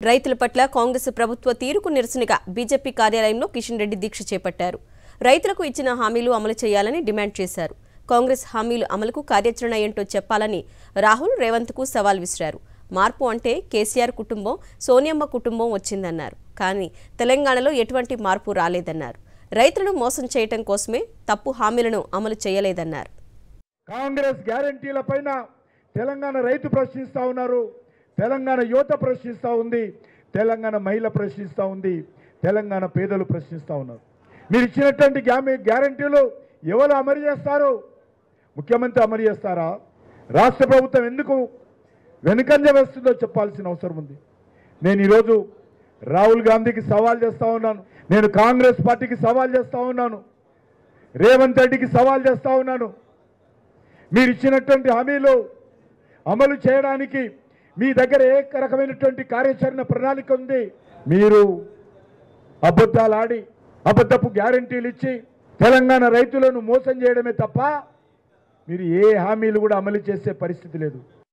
రైతుల పట్ల కాంగ్రెస్ ప్రభుత్వ తీరుకు నిరసనగా బీజేపీ కార్యాలయంలో కిషన్ రెడ్డి దీక్ష చేపట్టారు రైతులకు ఇచ్చిన హామీలు అమలు చేయాలని డిమాండ్ చేశారు కాంగ్రెస్ హామీలు అమలుకు కార్యాచరణ ఏంటో చెప్పాలని రాహుల్ రేవంత్కు సవాల్ విసిరారు మార్పు అంటే కేసీఆర్ కుటుంబం సోనియమ్మ కుటుంబం వచ్చిందన్నారు కానీ తెలంగాణలో ఎటువంటి మార్పు రాలేదన్నారు రైతులను మోసం చేయటం కోసమే తప్పు హామీలను అమలు చేయలేదన్నారు కాంగ్రెస్ గ్యారంటీల పైన తెలంగాణ రైతు ప్రశ్నిస్తూ ఉన్నారు తెలంగాణ యువత ప్రశ్నిస్తూ ఉంది తెలంగాణ మహిళ ప్రశ్నిస్తూ ఉంది తెలంగాణ పేదలు ప్రశ్నిస్తూ ఉన్నారు మీరు ఇచ్చినటువంటి గ్యామి గ్యారంటీలు ఎవరు అమలు చేస్తారు ముఖ్యమంత్రి అమలు చేస్తారా రాష్ట్ర ప్రభుత్వం ఎందుకు వెనుకంజ వేస్తుందో చెప్పాల్సిన అవసరం ఉంది నేను ఈరోజు రాహుల్ గాంధీకి సవాల్ చేస్తూ ఉన్నాను నేను కాంగ్రెస్ పార్టీకి సవాల్ చేస్తూ ఉన్నాను రేవంత్ రెడ్డికి సవాల్ చేస్తూ ఉన్నాను మీరు ఇచ్చినటువంటి హామీలు అమలు చేయడానికి మీ దగ్గర ఏ రకమైనటువంటి కార్యాచరణ ప్రణాళిక ఉంది మీరు అబద్ధాలు ఆడి అబద్ధపు గ్యారంటీలు ఇచ్చి తెలంగాణ రైతులను మోసం చేయడమే తప్ప మీరు ఏ హామీలు కూడా అమలు చేసే పరిస్థితి లేదు